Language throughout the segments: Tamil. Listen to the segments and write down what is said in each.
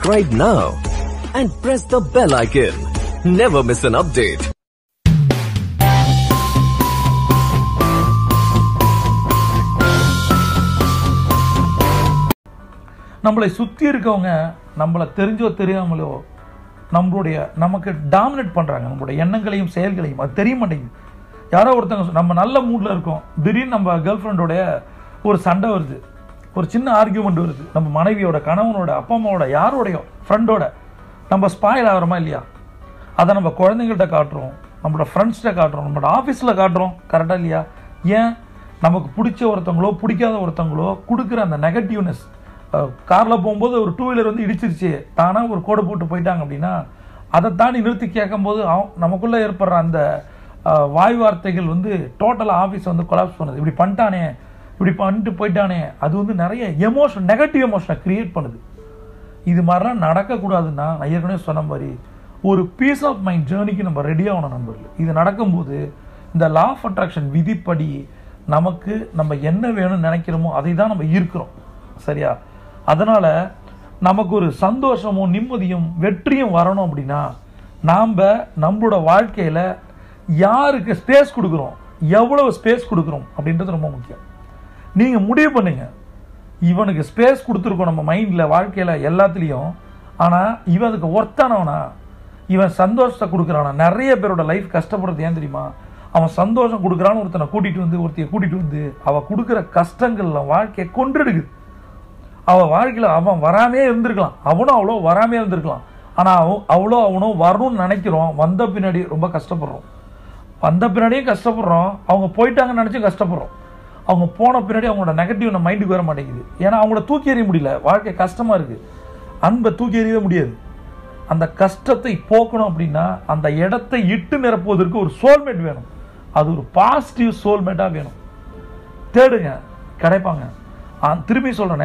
Subscribe now and press the bell icon. Never miss an update. நம்மளை சுற்றி இருக்கவங்க நம்மளை தெரிஞ்சோ தெரியாமலோ நம்மளுடைய நமக்கு டாமினேட் பண்ணுறாங்க நம்மளுடைய எண்ணங்களையும் செயல்களையும் அது தெரிய மாட்டேங்குது யாரோ ஒருத்தங்க சொ- நம்ம நல்ல மூடில் இருக்கோம் திடீர்னு நம்ம கேர்ள் ஃப்ரெண்டோடைய ஒரு சண்டை வருது ஒரு சின்ன ஆர்கியூமெண்ட் வருது நம்ம மனைவியோட கணவனோட அப்பா அம்மாவோட யாரோடையோ ஃப்ரெண்டோட நம்ம ஸ்பாயில் ஆகிறோமா இல்லையா அதை நம்ம குழந்தைங்கள்ட்ட காட்டுறோம் நம்மளோட ஃப்ரெண்ட்ஸ்கிட்ட காட்டுறோம் நம்மளோட ஆஃபீஸில் காட்டுறோம் கரெக்டாக இல்லையா ஏன் நமக்கு பிடிச்ச ஒருத்தவங்களோ பிடிக்காத ஒருத்தவங்களோ கொடுக்குற அந்த நெகட்டிவ்னஸ் காரில் போகும்போது ஒரு டூ வீலர் வந்து இடிச்சிருச்சு தானாக ஒரு கோடை போட்டு போயிட்டாங்க அப்படின்னா அதை தாண்டி நிறுத்தி கேட்கும்போது அவன் நமக்குள்ளே ஏற்படுற அந்த அஹ், வாய் வார்த்தைகள் வந்து டோட்டலாக ஆஃபீஸ் வந்து கொலாப்ஸ் பண்ணுது இப்படி பண்ணிட்டானே இப்படி பண்ணிட்டு போயிட்டானே அது வந்து நிறைய எமோஷன் நெகட்டிவ் எமோஷனை கிரியேட் பண்ணுது இது மாதிரிலாம் நடக்கக்கூடாதுன்னா நான் ஏற்கனவே சொன்ன மாதிரி ஒரு பீஸ் ஆஃப் மைண்ட் ஜேர்னிக்கு நம்ம ரெடி ஆகணும் நண்பர்கள் இது நடக்கும்போது இந்த லா ஆஃப் அட்ராக்ஷன் விதிப்படி நமக்கு நம்ம என்ன வேணும்னு நினைக்கிறோமோ அதை தான் நம்ம ஈர்க்கிறோம் சரியா அதனால நமக்கு ஒரு சந்தோஷமும் நிம்மதியும் வெற்றியும் வரணும் அப்படின்னா நாம் நம்மளோட வாழ்க்கையில் யாருக்கு ஸ்பேஸ் கொடுக்குறோம் எவ்வளவு ஸ்பேஸ் கொடுக்குறோம் அப்படின்றது ரொம்ப முக்கியம் நீங்கள் முடிவு பண்ணுங்க இவனுக்கு ஸ்பேஸ் கொடுத்துருக்கோம் நம்ம மைண்டில் வாழ்க்கையில் எல்லாத்துலேயும் ஆனால் இவன் அதுக்கு ஒர்த்தானவனா இவன் சந்தோஷத்தை கொடுக்குறானா நிறைய பேரோட லைஃப் கஷ்டப்படுறது ஏன் தெரியுமா அவன் சந்தோஷம் கொடுக்குறான்னு ஒருத்தனை கூட்டிகிட்டு வந்து ஒருத்தைய கூட்டிகிட்டு வந்து அவள் கொடுக்குற கஷ்டங்கள்ல வாழ்க்கையை கொன்றெடுக்குது அவன் வாழ்க்கையில் அவன் வராமே இருந்திருக்கலாம் அவனும் அவ்வளோ வராமே இருந்திருக்கலாம் ஆனால் அவன் அவ்வளோ அவனும் வரணும்னு நினைக்கிறோம் வந்த பின்னாடி ரொம்ப கஷ்டப்படுறோம் வந்த பின்னாடியும் கஷ்டப்படுறோம் அவங்க போயிட்டாங்கன்னு நினச்சும் கஷ்டப்படுறோம் அவங்க போன பின்னாடி அவங்களோட நெகட்டிவ் நம்ம மைண்டுக்கு வர மாட்டேங்குது ஏன்னா அவங்கள தூக்கி எறிய முடியல வாழ்க்கை கஷ்டமாக இருக்குது அன்பை தூக்கி எறியவே முடியாது அந்த கஷ்டத்தை போக்கணும் அப்படின்னா அந்த இடத்தை இட்டு நிரப்புவதற்கு ஒரு சோல்மேட் வேணும் அது ஒரு பாசிட்டிவ் சோல்மேட்டாக வேணும் தேடுங்க கிடைப்பாங்க ஆ, திரும்பி சொல்கிறேனே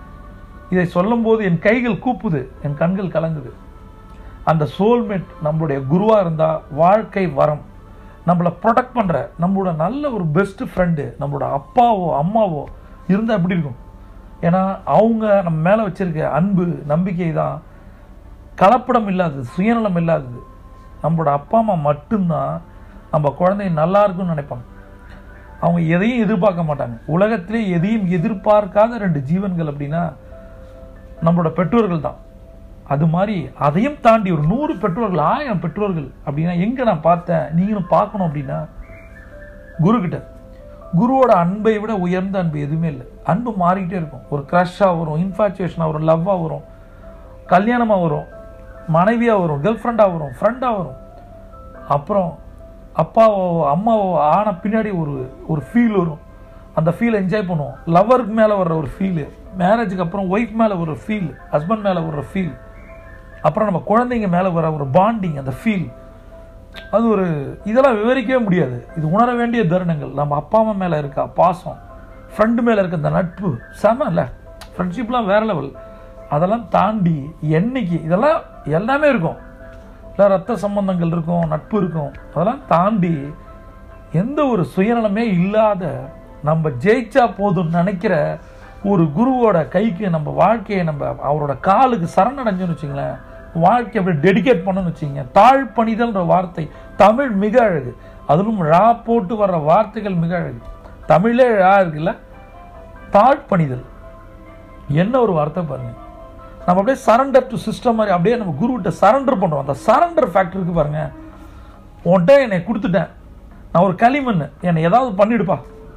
இதை சொல்லும்போது என் கைகள் கூப்புது என் கண்கள் கலங்குது அந்த சோல்மேட் நம்மளுடைய குருவாக இருந்தால் வாழ்க்கை வரம் நம்மளை ப்ரொடெக்ட் பண்ணுற நம்மளோட நல்ல ஒரு பெஸ்ட் ஃப்ரெண்டு நம்மளோட அப்பாவோ அம்மாவோ இருந்தால் எப்படி இருக்கும் ஏன்னா அவங்க நம்ம மேலே வச்சிருக்க அன்பு நம்பிக்கை தான் கலப்படம் இல்லாதது சுயநலம் இல்லாதது நம்மளோட அப்பா அம்மா மட்டும்தான் நம்ம குழந்தை நல்லா இருக்கும்னு நினைப்பாங்க அவங்க எதையும் எதிர்பார்க்க மாட்டாங்க உலகத்திலே எதையும் எதிர்பார்க்காத ரெண்டு ஜீவன்கள் அப்படின்னா நம்மளோட பெற்றோர்கள் தான் அது மாதிரி அதையும் தாண்டி ஒரு நூறு பெற்றோர்கள் ஆயிரம் பெற்றோர்கள் அப்படின்னா எங்கே நான் பார்த்தேன் நீங்களும் பார்க்கணும் அப்படின்னா குருக்கிட்ட குருவோட அன்பை விட உயர்ந்த அன்பு எதுவுமே இல்லை அன்பு மாறிக்கிட்டே இருக்கும் ஒரு க்ரஷ்ஷாக வரும் இன்ஃபாச்சுவேஷனாக வரும் லவ்வாக வரும் கல்யாணமாக வரும் மனைவியாக வரும் கேர்ள் ஃப்ரெண்டாக வரும் ஃப்ரெண்டாக வரும் அப்புறம் அப்பாவோ அம்மாவோ ஆன பின்னாடி ஒரு ஒரு ஃபீல் வரும் அந்த ஃபீல் என்ஜாய் பண்ணுவோம் லவருக்கு மேலே வர்ற ஒரு ஃபீலு மேரேஜுக்கு அப்புறம் ஒய்ஃப் மேலே வர்ற ஃபீல் ஹஸ்பண்ட் மேலே வர்ற ஃபீல் அப்புறம் நம்ம குழந்தைங்க மேலே வர ஒரு பாண்டிங் அந்த ஃபீல் அது ஒரு இதெல்லாம் விவரிக்கவே முடியாது இது உணர வேண்டிய தருணங்கள் நம்ம அப்பா அம்மா மேலே இருக்க பாசம் ஃப்ரெண்டு மேலே இருக்க அந்த நட்பு செம இல்லை ஃப்ரெண்ட்ஷிப்லாம் வேற லெவல் அதெல்லாம் தாண்டி என்னைக்கு இதெல்லாம் எல்லாமே இருக்கும் இல்லை ரத்த சம்பந்தங்கள் இருக்கும் நட்பு இருக்கும் அதெல்லாம் தாண்டி எந்த ஒரு சுயநலமே இல்லாத நம்ம ஜெயிச்சா போதும்னு நினைக்கிற ஒரு குருவோட கைக்கு நம்ம வாழ்க்கையை நம்ம அவரோட காலுக்கு சரணடைஞ்சோன்னு வச்சுங்களேன் வாழ்க்கையை அப்படி டெடிகேட் பண்ணணும்னு வச்சுங்க தாழ் பணிதல்ன்ற வார்த்தை தமிழ் மிக அழகு அதிலும் ழா போட்டு வர்ற வார்த்தைகள் மிக அழகு தமிழே ழா இருக்குல்ல தாழ்பணிதல் என்ன ஒரு வார்த்தை பாருங்க நம்ம அப்படியே சரண்டர் டு சிஸ்டம் மாதிரி அப்படியே நம்ம குருவிட்ட சரண்டர் பண்ணுறோம் அந்த சரண்டர் ஃபேக்டர் இருக்கு பாருங்க உன்கிட்ட என்னை கொடுத்துட்டேன் நான் ஒரு களிமண் என்னை ஏதாவது பண்ணிடுப்பா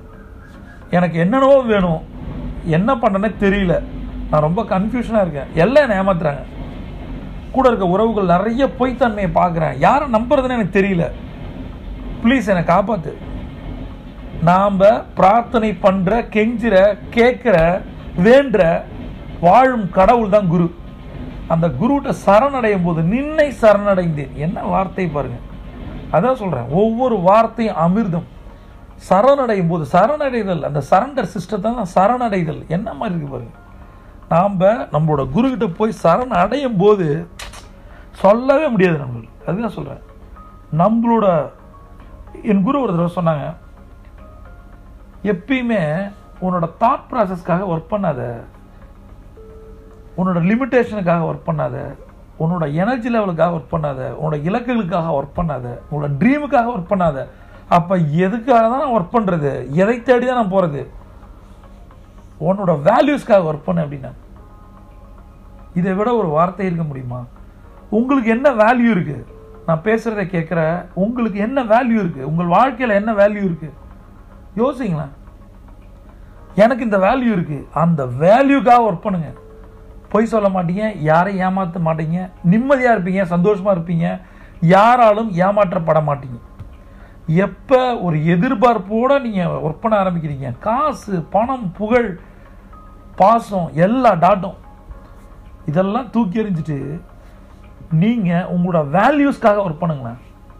எனக்கு என்னென்னவோ வேணும் என்ன பண்ணனே தெரியல நான் ரொம்ப கன்ஃபியூஷனாக இருக்கேன் எல்லாம் என்னை ஏமாத்துறாங்க கூட இருக்க உறவுகள் நிறைய பொய்த்தன்மையை பார்க்குறேன் யாரை நம்புறதுன்னு எனக்கு தெரியல ப்ளீஸ் என்னை காப்பாத்து நாம் பிரார்த்தனை பண்ணுற கெஞ்சுற கேட்குற வேண்டுற வாழும் கடவுள் தான் குரு அந்த குருகிட்ட சரணடையும் போது நின்னை சரணடைந்தேன் என்ன வார்த்தை பாருங்க அதான் சொல்கிறேன் ஒவ்வொரு வார்த்தையும் அமிர்தம் சரணடையும் போது சரணடைதல் அந்த சரண்டர் சிஸ்டத்தை தான் சரணடைதல் என்ன மாதிரி இருக்கு பாருங்க நாம் நம்மளோட குருக்கிட்ட போய் சரண் அடையும் போது சொல்லவே முடியாது நம்மளுக்கு அதுதான் சொல்கிறேன் நம்மளோட என் குரு ஒரு தடவை சொன்னாங்க எப்பயுமே உன்னோட தாட் ப்ராசஸ்க்காக ஒர்க் பண்ணாத உன்னோட லிமிட்டேஷனுக்காக ஒர்க் பண்ணாத உன்னோட எனர்ஜி லெவலுக்காக ஒர்க் பண்ணாத உன்னோட இலக்குகளுக்காக ஒர்க் பண்ணாத உன்னோட ட்ரீமுக்காக ஒர்க் பண்ணாத அப்போ எதுக்காக தான் நான் ஒர்க் பண்ணுறது எதை தேடி தான் நான் போகிறது உன்னோட வேல்யூஸ்க்காக ஒர்க் பண்ண அப்படின்னா இதை விட ஒரு வார்த்தை இருக்க முடியுமா உங்களுக்கு என்ன வேல்யூ இருக்கு நான் பேசுறதை கேட்குற உங்களுக்கு என்ன வேல்யூ இருக்கு உங்கள் வாழ்க்கையில் என்ன வேல்யூ இருக்கு யோசிங்களேன் எனக்கு இந்த வேல்யூ இருக்கு அந்த வேல்யூக்காக ஒர்க் பண்ணுங்க பொய் சொல்ல மாட்டீங்க யாரையும் ஏமாற்ற மாட்டீங்க நிம்மதியாக இருப்பீங்க சந்தோஷமா இருப்பீங்க யாராலும் ஏமாற்றப்பட மாட்டீங்க எப்போ ஒரு எதிர்பார்ப்போட நீங்கள் ஒர்க் பண்ண ஆரம்பிக்கிறீங்க காசு பணம் புகழ் பாசம் எல்லா டாட்டும் இதெல்லாம் தூக்கி எறிஞ்சிட்டு நீங்கள் உங்களோட வேல்யூஸ்க்காக ஒர்க் பண்ணுங்களேன்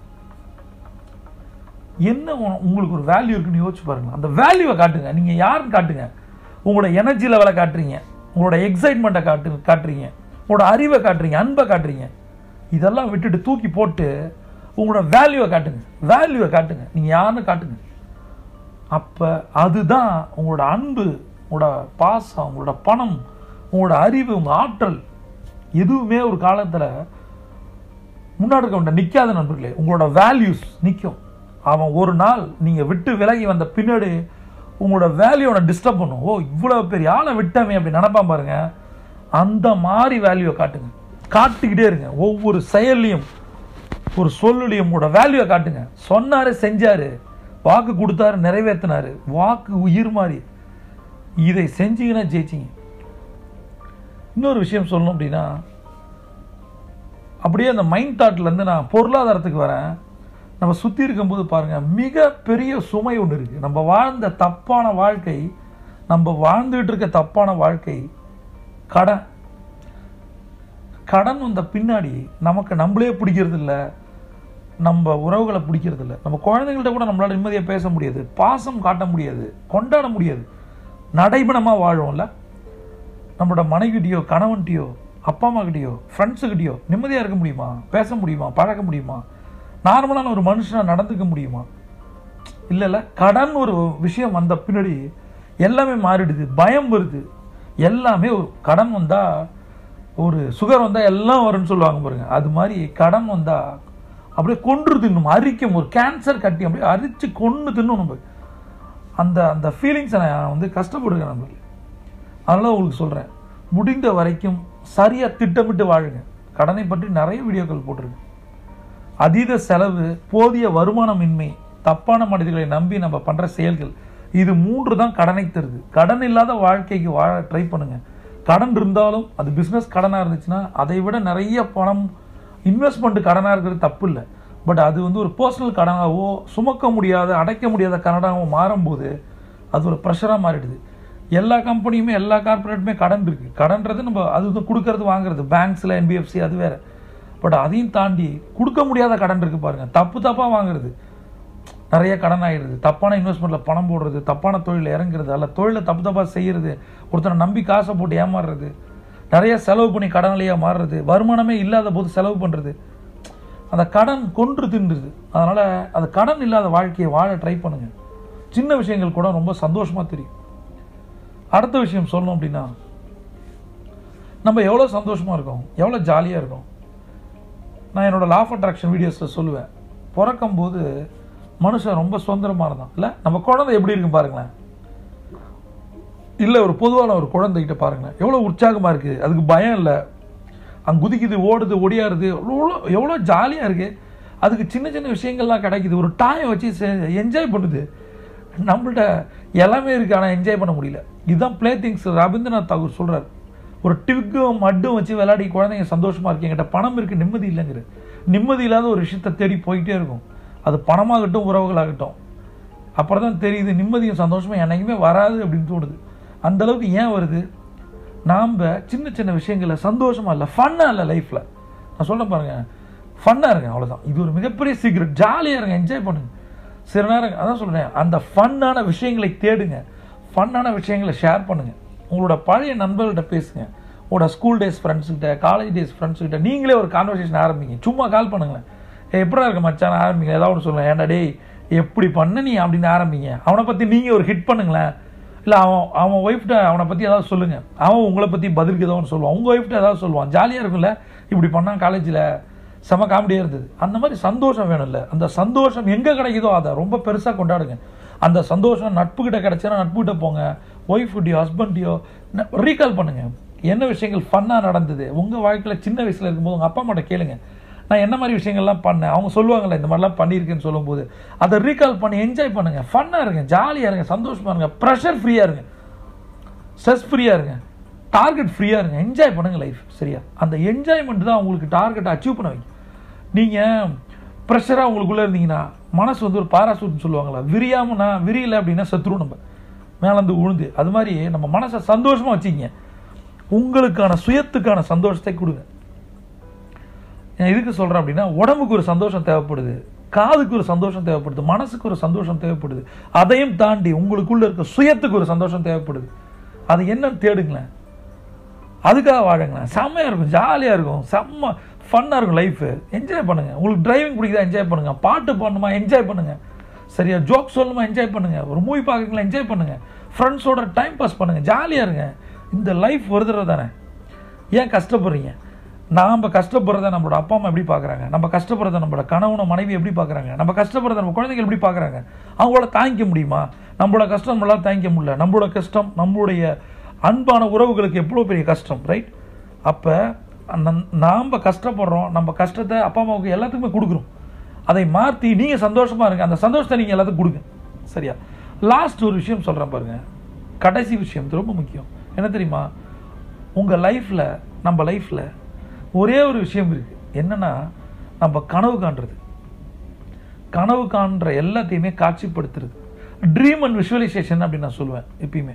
என்ன உ- உங்களுக்கு ஒரு வேல்யூ இருக்குன்னு யோசிச்சு பாருங்க அந்த வேல்யூவை காட்டுங்க நீங்கள் யாருன்னு காட்டுங்க உங்களோட எனர்ஜி லெவலை காட்டுறீங்க உங்களோட எக்ஸைட்மெண்ட்டை காட்டு காட்டுறீங்க உங்களோட அறிவை காட்டுறீங்க அன்பை காட்டுறீங்க இதெல்லாம் விட்டுட்டு தூக்கி போட்டு உங்களோட வேல்யூவை காட்டுங்க வேல்யூவை காட்டுங்க நீங்கள் யாருன்னு காட்டுங்க அப்போ அதுதான் உங்களோட அன்பு உங்களோட பாசம் உங்களோட பணம் உங்களோட அறிவு உங்கள் ஆற்றல் எதுவுமே ஒரு காலத்தில் முன்னாடி இருக்கவன்ட்ட நிற்காத நண்பர்களே உங்களோட வேல்யூஸ் நிற்கும் அவன் ஒரு நாள் நீங்கள் விட்டு விலகி வந்த பின்னாடி உங்களோட வேல்யூவை டிஸ்டர்ப் பண்ணும் ஓ இவ்வளோ பெரிய ஆளை விட்டமே அப்படி நினைப்பான் பாருங்க அந்த மாதிரி வேல்யூவை காட்டுங்க காட்டிக்கிட்டே இருங்க ஒவ்வொரு செயல்லையும் ஒரு சொல்லுலையும் உங்களோட வேல்யூவை காட்டுங்க சொன்னாரு செஞ்சாரு வாக்கு கொடுத்தாரு நிறைவேற்றினாரு வாக்கு உயிர் மாதிரி இதை செஞ்சீங்கன்னா ஜெயிச்சிங்க இன்னொரு விஷயம் சொல்லணும் அப்படின்னா அப்படியே அந்த மைண்ட் தாட்லேருந்து நான் பொருளாதாரத்துக்கு வரேன் நம்ம சுற்றி இருக்கும்போது பாருங்கள் மிகப்பெரிய சுமை ஒன்று இருக்குது நம்ம வாழ்ந்த தப்பான வாழ்க்கை நம்ம வாழ்ந்துகிட்டு இருக்க தப்பான வாழ்க்கை கடன் கடன் வந்த பின்னாடி நமக்கு நம்மளே பிடிக்கிறது இல்ல நம்ம உறவுகளை பிடிக்கிறது இல்ல நம்ம குழந்தைங்கள்ட்ட கூட நம்மளால நிம்மதியாக பேச முடியாது பாசம் காட்ட முடியாது கொண்டாட முடியாது நடைபணமாக வாழ்வோம்ல நம்மளோட மனைவிகிட்டயோ கணவன்கிட்டயோ அப்பா அம்மா கிட்டயோ ஃப்ரெண்ட்ஸுக்கிட்டயோ நிம்மதியாக இருக்க முடியுமா பேச முடியுமா பழக முடியுமா நார்மலான ஒரு மனுஷனா நடந்துக்க முடியுமா இல்ல இல்ல கடன் ஒரு விஷயம் வந்த பின்னாடி எல்லாமே மாறிடுது பயம் வருது எல்லாமே ஒரு கடன் வந்தா ஒரு சுகர் வந்தா எல்லாம் வரும்னு சொல்லுவாங்க பாருங்க அது மாதிரி கடன் வந்தா அப்படியே கொன்று தின்னும் அரிக்கும் ஒரு கேன்சர் கட்டி அப்படியே அரிச்சு கொன்று தின்னும் நம்ம அந்த அந்த ஃபீலிங்ஸை நான் வந்து கஷ்டப்படுகிறேன் நம்ம அதனால உங்களுக்கு சொல்றேன் முடிந்த வரைக்கும் சரியா திட்டமிட்டு வாழுங்க கடனை பற்றி நிறைய வீடியோக்கள் போட்டிருக்கேன் அதீத செலவு போதிய வருமானமின்மை தப்பான மனிதர்களை நம்பி நம்ம பண்ற செயல்கள் இது மூன்று தான் கடனை தருது கடன் இல்லாத வாழ்க்கைக்கு வாழ ட்ரை பண்ணுங்க கடன் இருந்தாலும் அது பிஸ்னஸ் கடனாக இருந்துச்சுன்னா அதை விட நிறைய பணம் இன்வெஸ்ட்மெண்ட் கடனாக இருக்கிறது தப்பு இல்லை பட் அது வந்து ஒரு பர்சனல் கடனாகவோ சுமக்க முடியாத அடைக்க முடியாத கடனாகவோ மாறும்போது அது ஒரு ப்ரெஷராக மாறிடுது எல்லா கம்பெனியுமே எல்லா கார்பரேட்டுமே கடன் இருக்கு கடன்றது நம்ம அது வந்து கொடுக்கறது வாங்குறது பேங்க்ஸில் என்பிஎஃப்சி அது வேற பட் அதையும் தாண்டி கொடுக்க முடியாத கடன் இருக்கு பாருங்க தப்பு தப்பாக வாங்குறது நிறைய கடன் ஆயிடுது தப்பான இன்வெஸ்ட்மெண்ட்ல பணம் போடுறது தப்பான தொழில் இறங்குறது அல்ல தொழிலை தப்பு தப்பாக செய்யறது ஒருத்தனை நம்பி காசை போட்டு ஏமாறுறது நிறைய செலவு பண்ணி கடனாளியாக மாறுறது வருமானமே இல்லாத போது செலவு பண்ணுறது அந்த கடன் கொன்று தின்றுது அதனால அது கடன் இல்லாத வாழ்க்கையை வாழ ட்ரை பண்ணுங்க சின்ன விஷயங்கள் கூட ரொம்ப சந்தோஷமா தெரியும் அடுத்த விஷயம் சொல்லணும் அப்படின்னா நம்ம எவ்வளோ சந்தோஷமா இருக்கோம் எவ்வளோ ஜாலியாக இருக்கோம் நான் என்னோட லாஃப் அட்ராக்ஷன் வீடியோஸில் சொல்லுவேன் பிறக்கும் போது மனுஷன் ரொம்ப சுதந்திரமாக இருந்தான் இல்லை நம்ம குழந்தை எப்படி இருக்கு பாருங்களேன் இல்லை ஒரு பொதுவான ஒரு குழந்தைகிட்ட பாருங்களேன் எவ்வளோ உற்சாகமாக இருக்குது அதுக்கு பயம் இல்லை அங்கே குதிக்குது ஓடுது ஒடியாருது எவ்வளோ எவ்வளோ ஜாலியாக இருக்குது அதுக்கு சின்ன சின்ன விஷயங்கள்லாம் கிடைக்குது ஒரு டாயை வச்சு என்ஜாய் பண்ணுது நம்மள்ட்ட எல்லாமே இருக்குது ஆனால் என்ஜாய் பண்ண முடியல இதுதான் ப்ளே திங்ஸ் ரவீந்திரநாத் தாகூர் சொல்கிறார் ஒரு டிவிக்கும் மட்டும் வச்சு விளையாடி குழந்தைங்க சந்தோஷமாக இருக்கு என்கிட்ட பணம் இருக்குது நிம்மதி இல்லைங்கிற நிம்மதி இல்லாத ஒரு விஷயத்தை தேடி போயிட்டே இருக்கும் அது பணமாகட்டும் உறவுகளாகட்டும் அப்புறம் தான் தெரியுது நிம்மதியும் சந்தோஷமும் என்னைக்குமே வராது அப்படின்னு தோணுது அந்த அளவுக்கு ஏன் வருது நாம் சின்ன சின்ன விஷயங்கள சந்தோஷமா இல்லை ஃபன்னாக இல்லை லைஃப்பில் நான் சொல்றேன் பாருங்க ஃபன்னாக இருங்க அவ்வளோதான் இது ஒரு மிகப்பெரிய சீக்கிரம் ஜாலியாக இருங்க என்ஜாய் பண்ணுங்க சில நேரம் அதான் சொல்கிறேன் அந்த ஃபன்னான விஷயங்களை தேடுங்க ஃபன்னான விஷயங்களை ஷேர் பண்ணுங்க உங்களோட பழைய நண்பர்கள்ட்ட பேசுங்க உங்களோட ஸ்கூல் டேஸ் ஃப்ரெண்ட்ஸ்கிட்ட காலேஜ் டேஸ் ஃப்ரெண்ட்ஸ்கிட்ட நீங்களே ஒரு கான்வர்சேஷன் ஆரம்பிங்க சும்மா கால் பண்ணுங்களேன் ஏ எப்படா இருக்க மச்சான் ஆரம்பிங்க ஏதாவது ஒன்று சொல்லுங்க ஏன்டா டேய் எப்படி பண்ண நீ அப்படின்னு ஆரம்பிங்க அவனை பற்றி நீங்கள் ஒரு ஹிட் பண்ணுங்களேன் இல்லை அவன் அவன் ஒய்ஃப்ட்ட அவனை பற்றி ஏதாவது சொல்லுங்க அவன் உங்களை பற்றி பதிலுக்கு ஏதோ ஒன்று சொல்லுவான் உங்கள் ஒய்ஃப்ட்ட ஏதாவது சொல்லுவான் ஜாலியாக இருக்கும்ல இப்படி பண்ணான் காலேஜில் செம காமெடியாக இருந்தது அந்த மாதிரி சந்தோஷம் வேணும்ல அந்த சந்தோஷம் எங்கே கிடைக்குதோ அதை ரொம்ப பெருசாக கொண்டாடுங்க அந்த சந்தோஷம் நட்புக்கிட்ட கிடைச்சா நட்புக்கிட்ட போங்க ஒய்ஃப்கிட்டயோ ஹஸ்பண்டையோ ரீகால் பண்ணுங்க என்ன விஷயங்கள் ஃபன்னாக நடந்தது உங்கள் வாழ்க்கையில் சின்ன வயசில் இருக்கும்போது உங்கள் அப்பா அம்மாட்ட கேளுங்க நான் என்ன மாதிரி விஷயங்கள்லாம் பண்ணேன் அவங்க சொல்லுவாங்கல்ல இந்த மாதிரிலாம் பண்ணியிருக்கேன்னு சொல்லும்போது அதை ரீகால் பண்ணி என்ஜாய் பண்ணுங்க ஃபன்னாக இருங்க ஜாலியாக இருங்க சந்தோஷமா இருங்க ப்ரெஷர் ஃப்ரீயாக இருங்க ஸ்ட்ரெஸ் ஃப்ரீயாக இருங்க டார்கெட் ஃப்ரீயாக இருங்க என்ஜாய் பண்ணுங்க லைஃப் சரியா அந்த என்ஜாய்மெண்ட் தான் உங்களுக்கு டார்கெட்டை அச்சீவ் பண்ண வைக்கும் நீங்கள் ப்ரெஷராக உங்களுக்குள்ளே இருந்தீங்கன்னா மனசு வந்து ஒரு பாராசூட்னு சொல்லுவாங்களா விரியாமனா விரியல அப்படின்னா செத்துரும் நம்ம மேலேருந்து உழுந்து அது மாதிரி நம்ம மனசை சந்தோஷமாக வச்சுக்கிங்க உங்களுக்கான சுயத்துக்கான சந்தோஷத்தை கொடுங்க நான் எதுக்கு சொல்கிறேன் அப்படின்னா உடம்புக்கு ஒரு சந்தோஷம் தேவைப்படுது காதுக்கு ஒரு சந்தோஷம் தேவைப்படுது மனசுக்கு ஒரு சந்தோஷம் தேவைப்படுது அதையும் தாண்டி உங்களுக்குள்ள இருக்க சுயத்துக்கு ஒரு சந்தோஷம் தேவைப்படுது அது என்னன்னு தேடுங்களேன் அதுக்காக வாழுங்களேன் செம்மையாக இருக்கும் ஜாலியாக இருக்கும் செம்ம ஃபன்னாக இருக்கும் லைஃபு என்ஜாய் பண்ணுங்கள் உங்களுக்கு டிரைவிங் பிடிக்குதா என்ஜாய் பண்ணுங்கள் பாட்டு பாடணுமா என்ஜாய் பண்ணுங்கள் சரியா ஜோக் சொல்லணுமா என்ஜாய் பண்ணுங்கள் ஒரு மூவி பார்க்குறீங்களா என்ஜாய் பண்ணுங்கள் ஃப்ரெண்ட்ஸோட டைம் பாஸ் பண்ணுங்கள் ஜாலியாக இருங்க இந்த லைஃப் வருதுறது தானே ஏன் கஷ்டப்படுறீங்க நாம் கஷ்டப்படுறத நம்மளோட அப்பா அம்மா எப்படி பார்க்குறாங்க நம்ம கஷ்டப்படுறத நம்மளோட கணவன மனைவி எப்படி பார்க்குறாங்க நம்ம கஷ்டப்படுறத நம்ம குழந்தைகள் எப்படி பார்க்குறாங்க அவங்களோட தாங்கிக்க முடியுமா நம்மளோட கஷ்டம் நம்மளால தாங்கிக்க முடியல நம்மளோட கஷ்டம் நம்மளுடைய அன்பான உறவுகளுக்கு எவ்வளோ பெரிய கஷ்டம் ரைட் அப்போ நாம் கஷ்டப்படுறோம் நம்ம கஷ்டத்தை அப்பா அம்மாவுக்கு எல்லாத்துக்குமே கொடுக்குறோம் அதை மாற்றி நீங்கள் சந்தோஷமாக இருங்க அந்த சந்தோஷத்தை நீங்கள் எல்லாத்துக்கும் கொடுங்க சரியா லாஸ்ட் ஒரு விஷயம் சொல்கிறேன் பாருங்க கடைசி விஷயம் இது ரொம்ப முக்கியம் என்ன தெரியுமா உங்கள் லைஃப்பில் நம்ம லைஃப்பில் ஒரே ஒரு விஷயம் இருக்குது என்னன்னா நம்ம கனவு காண்றது கனவு காண்ற எல்லாத்தையுமே காட்சிப்படுத்துறது ட்ரீம் அண்ட் விஷுவலைசேஷன் அப்படின்னு நான் சொல்லுவேன் எப்பயுமே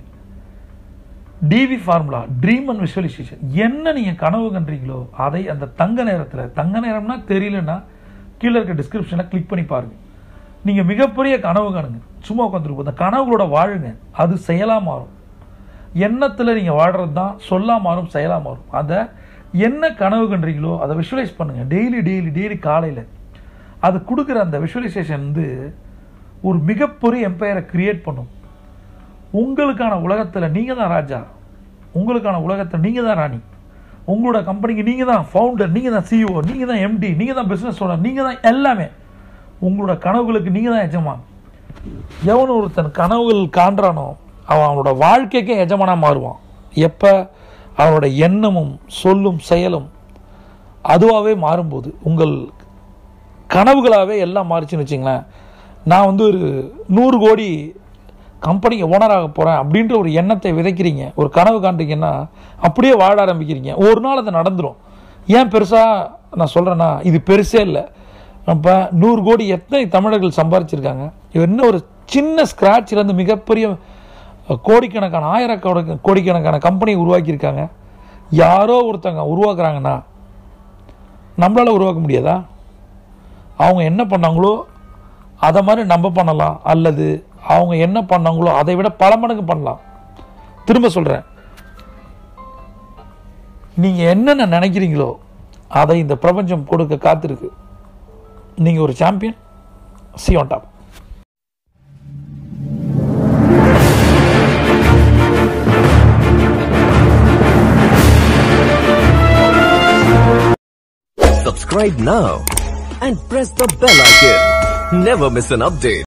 TV formula dream and visualisation என்ன நீங்கள் கனவு கன்றீங்களோ அதை அந்த தங்க நேரத்தில் தங்க நேரம்னா தெரியலன்னா கீழே இருக்க டிஸ்கிரிப்ஷனில் கிளிக் பண்ணி பாருங்க நீங்கள் மிகப்பெரிய கனவு காணுங்க சும்மா உட்காந்துருப்போம் அந்த கனவுகளோட வாழுங்க அது செயலாக மாறும் எண்ணத்தில் நீங்கள் வாழ்கிறது தான் சொல்லா மாறும் செயலாக மாறும் அதை என்ன கனவு கன்றீங்களோ அதை விஷுவலைஸ் பண்ணுங்கள் டெய்லி டெய்லி டெய்லி காலையில் அது கொடுக்குற அந்த விஷுவலைசேஷன் வந்து ஒரு மிகப்பெரிய எம்பையரை கிரியேட் பண்ணும் உங்களுக்கான உலகத்தில் நீங்கள் தான் ராஜா உங்களுக்கான உலகத்தில் நீங்கள் தான் ராணி உங்களோட கம்பெனிக்கு நீங்கள் தான் ஃபவுண்டர் நீங்கள் தான் சிஇஓ நீங்கள் தான் எம்டி நீங்கள் தான் பிஸ்னஸ் ஓனர் நீங்கள் தான் எல்லாமே உங்களோட கனவுகளுக்கு நீங்கள் தான் எஜமான் எவன் ஒருத்தன் கனவுகள் காண்றானோ அவன் அவனோட வாழ்க்கைக்கே எஜமானாக மாறுவான் எப்போ அவனோட எண்ணமும் சொல்லும் செயலும் அதுவாகவே மாறும்போது உங்கள் கனவுகளாகவே எல்லாம் மாறிச்சுன்னு வச்சிங்களேன் நான் வந்து ஒரு நூறு கோடி கம்பெனிக்கு ஓனராக போகிறேன் அப்படின்ற ஒரு எண்ணத்தை விதைக்கிறீங்க ஒரு கனவு காண்றீங்கன்னா அப்படியே வாழ ஆரம்பிக்கிறீங்க ஒரு நாள் அது நடந்துடும் ஏன் பெருசாக நான் சொல்கிறேன்னா இது பெருசே இல்லை அப்போ நூறு கோடி எத்தனை தமிழர்கள் சம்பாரிச்சிருக்காங்க இது இன்னும் ஒரு சின்ன ஸ்க்ராட்சிலேருந்து மிகப்பெரிய கோடிக்கணக்கான ஆயிரக்கணக்கான கோடிக்கணக்கான கம்பெனி உருவாக்கியிருக்காங்க யாரோ ஒருத்தங்க உருவாக்குறாங்கன்னா நம்மளால் உருவாக்க முடியாதா அவங்க என்ன பண்ணாங்களோ அதை மாதிரி நம்ம பண்ணலாம் அல்லது அவங்க என்ன பண்ணாங்களோ அதை விட பல மடங்கு பண்ணலாம் திரும்ப சொல்கிறேன் நீங்கள் என்னென்ன நினைக்கிறீங்களோ அதை இந்த பிரபஞ்சம் கொடுக்க காத்திருக்கு நீங்கள் ஒரு champion see on top Subscribe now and press the bell icon. Never miss an update.